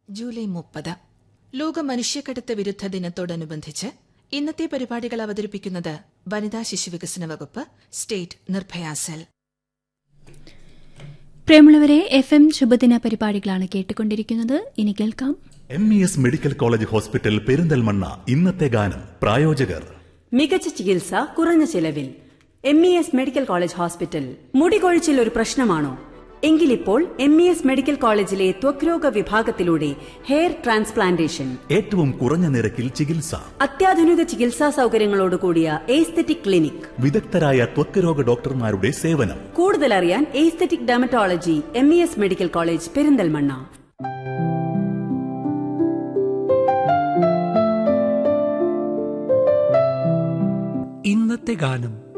July മുപ്പത് ലോക മനുഷ്യക്കടത്ത് വിരുദ്ധ ദിനത്തോടനുബന്ധിച്ച് ഇന്നത്തെ പരിപാടികൾ അവതരിപ്പിക്കുന്നത് വനിതാ ശിശുവികസന വകുപ്പ് സ്റ്റേറ്റ് നിർഭയ സെൽ പ്രിയമുള്ളവരെ എഫ് എം ശുഭദിന പരിപാടികളാണ് കേട്ടുകൊണ്ടിരിക്കുന്നത് ഇനി കേൾക്കാം M E S medical college hospital Perinthalmanna ഇന്നത്തെ ഗാനം പ്രായോജകർ മികച്ച ചികിത്സ കുറഞ്ഞ ചിലവിൽ M E S medical college hospital മുടികൊഴിച്ചിൽ ഒരു പ്രശ്നമാണോ എങ്കിലിപ്പോൾ എം ഇ എസ് മെഡിക്കൽ കോളേജിലെ ത്വക്രോഗ വിഭാഗത്തിലൂടെ ഹെയർ ട്രാൻസ്പ്ലാന്റേഷൻ ഏറ്റവും കുറഞ്ഞ നിരക്കിൽ ചികിത്സ അത്യാധുനിക ചികിത്സാ സൗകര്യങ്ങളോട് കൂടിയ എയ്സ്തെറ്റിക് ക്ലിനിക് വിദഗ്ധരായ ത്വക്ക് രോഗ ഡോക്ടർമാരുടെ സേവനം കൂടുതൽ അറിയാൻ aesthetic dermatology M E S medical college Perinthalmanna ഇന്നത്തെ ഗാനം